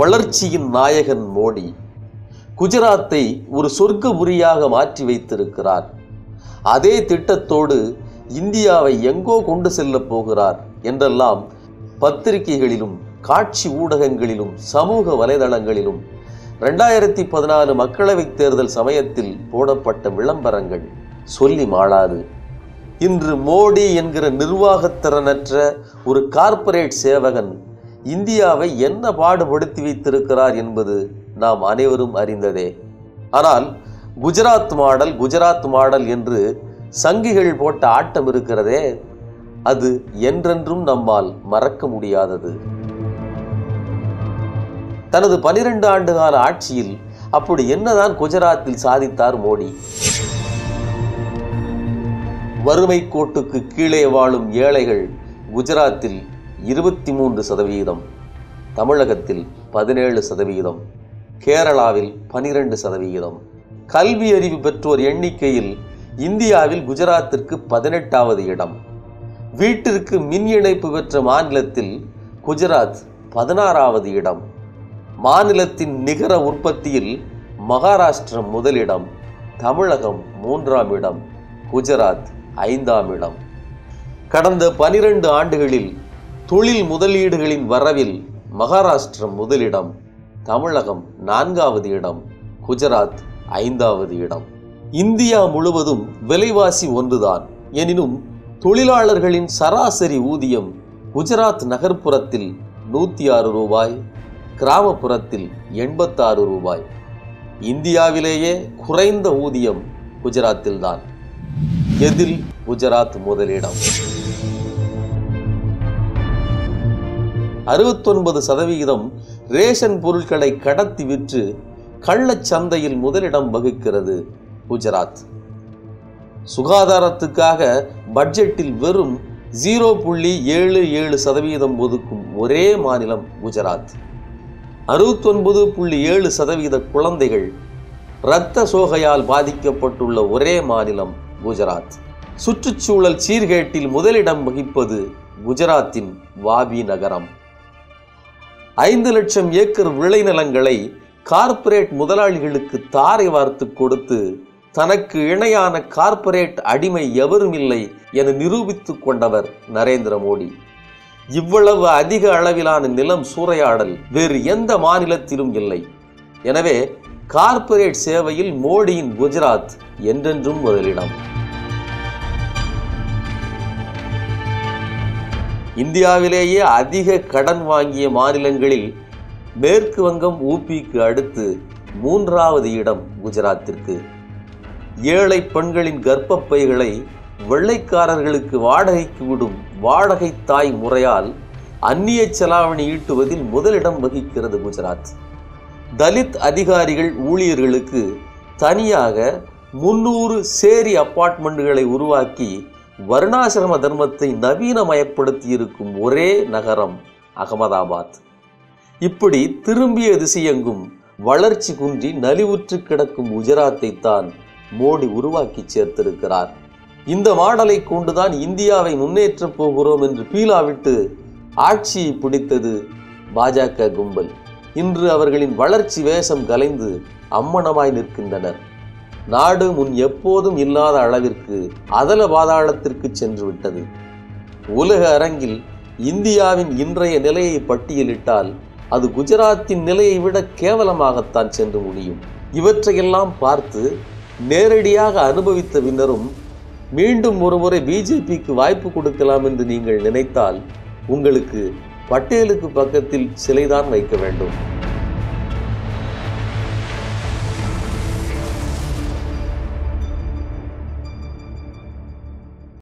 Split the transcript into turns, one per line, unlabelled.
வளர்ச்சியின் நாயகன் மோடி குஜராத்தை ஒரு சொர்க்கபுரியாக மாற்றி வைத்திருக்கிறார் அதே திட்டத்தோடு இந்தியாவை எங்கோ கொண்டு செல்லப் போகிறார் என்றெல்லாம் பத்திரிகைகளிலும் காட்சி ஊடகங்களிலும் சமூக வலைதளங்களிலும் ரெண்டாயிரத்தி பதினாலு மக்களவைத் தேர்தல் சமயத்தில் போடப்பட்ட விளம்பரங்கள் சொல்லி மாளாது இன்று மோடி என்கிற நிர்வாகத்திறனற்ற ஒரு கார்ப்பரேட் சேவகன் இந்தியாவை என்ன பாடுபடுத்தி வைத்திருக்கிறார் என்பது நாம் அனைவரும் அறிந்ததே ஆனால் குஜராத் மாடல் குஜராத் மாடல் என்று சங்கிகள் போட்ட ஆட்டம் இருக்கிறதே அது என்றென்றும் நம்மால் மறக்க முடியாதது தனது பனிரெண்டு ஆண்டு கால ஆட்சியில் அப்படி என்னதான் குஜராத்தில் சாதித்தார் மோடி வறுமை கோட்டுக்கு கீழே வாழும் ஏழைகள் குஜராத்தில் இருபத்தி மூன்று சதவீதம் தமிழகத்தில் பதினேழு சதவீதம் கேரளாவில் பனிரெண்டு சதவிகிதம் கல்வி அறிவு பெற்றோர் எண்ணிக்கையில் இந்தியாவில் குஜராத்திற்கு பதினெட்டாவது இடம் வீட்டிற்கு மின் இணைப்பு பெற்ற மாநிலத்தில் குஜராத் பதினாறாவது இடம் மாநிலத்தின் நிகர உற்பத்தியில் மகாராஷ்டிரம் முதலிடம் தமிழகம் மூன்றாம் இடம் குஜராத் ஐந்தாம் இடம் கடந்த பனிரெண்டு ஆண்டுகளில் தொழில் முதலீடுகளின் வரவில் மகாராஷ்டிரம் முதலிடம் தமிழகம் நான்காவது இடம் குஜராத் ஐந்தாவது இடம் இந்தியா முழுவதும் விலைவாசி ஒன்றுதான் எனினும் தொழிலாளர்களின் சராசரி ஊதியம் குஜராத் நகர்ப்புறத்தில் நூற்றி ஆறு ரூபாய் கிராமப்புறத்தில் எண்பத்தாறு ரூபாய் இந்தியாவிலேயே குறைந்த ஊதியம் குஜராத்தில்தான் எதில் குஜராத் முதலிடம் அறுபத்தொன்பது சதவிகிதம் ரேஷன் பொருட்களை கடத்தி விற்று கள்ளச் சந்தையில் முதலிடம் வகிக்கிறது குஜராத் சுகாதாரத்துக்காக பட்ஜெட்டில் வெறும் ஜீரோ புள்ளி ஏழு ஏழு சதவீதம் ஒதுக்கும் ஒரே மாநிலம் குஜராத் அறுபத்தொன்பது புள்ளி ஏழு சதவீத குழந்தைகள் இரத்த சோகையால் பாதிக்கப்பட்டுள்ள ஒரே மாநிலம் குஜராத் சுற்றுச்சூழல் சீர்கேட்டில் முதலிடம் வகிப்பது குஜராத்தின் வாபி நகரம் ஐந்து லட்சம் ஏக்கர் விளைநிலங்களை கார்ப்பரேட் முதலாளிகளுக்கு தாரை வார்த்து கொடுத்து தனக்கு இணையான கார்ப்பரேட் அடிமை எவரும் இல்லை என நிரூபித்துக் கொண்டவர் நரேந்திர மோடி இவ்வளவு அதிக அளவிலான நிலம் சூறையாடல் வேறு எந்த மாநிலத்திலும் இல்லை எனவே கார்ப்பரேட் சேவையில் மோடியின் குஜராத் என்றென்றும் முதலிடம் இந்தியாவிலேயே அதிக கடன் வாங்கிய மாநிலங்களில் மேற்கு வங்கம் ஊபிக்கு அடுத்து மூன்றாவது இடம் குஜராத்திற்கு ஏழை பெண்களின் கர்ப்பப்பைகளை வெள்ளைக்காரர்களுக்கு வாடகைக்கு விடும் வாடகை தாய் முறையால் அந்நிய செலாவணி ஈட்டுவதில் முதலிடம் வகிக்கிறது குஜராத் தலித் அதிகாரிகள் ஊழியர்களுக்கு தனியாக முன்னூறு சேரி அப்பார்ட்மெண்ட்டுகளை உருவாக்கி வர்ணாசிரம தர்மத்தை நவீனமயப்படுத்தி இருக்கும் ஒரே நகரம் அகமதாபாத் இப்படி திரும்பிய திசையெங்கும் வளர்ச்சி குன்றி நலிவுற்று கிடக்கும் குஜராத்தை தான் மோடி உருவாக்கி சேர்த்திருக்கிறார் இந்த மாடலை கொண்டுதான் இந்தியாவை முன்னேற்றப் போகிறோம் என்று பீலாவிட்டு ஆட்சியை பிடித்தது பாஜக கும்பல் இன்று அவர்களின் வளர்ச்சி வேஷம் கலைந்து அம்மணமாய் நிற்கின்றனர் நாடு முன் எப்போதும் இல்லாத அளவிற்கு அதல பாதாளத்திற்கு சென்று விட்டது உலக அரங்கில் இந்தியாவின் இன்றைய நிலையை பட்டியலிட்டால் அது குஜராத்தின் நிலையை விட கேவலமாகத்தான் சென்று முடியும் இவற்றையெல்லாம் பார்த்து நேரடியாக அனுபவித்த பின்னரும் மீண்டும் ஒருமுறை பிஜேபிக்கு வாய்ப்பு கொடுக்கலாம் என்று நீங்கள் நினைத்தால் உங்களுக்கு பட்டேலுக்கு பக்கத்தில் சிலைதான் வைக்க வேண்டும்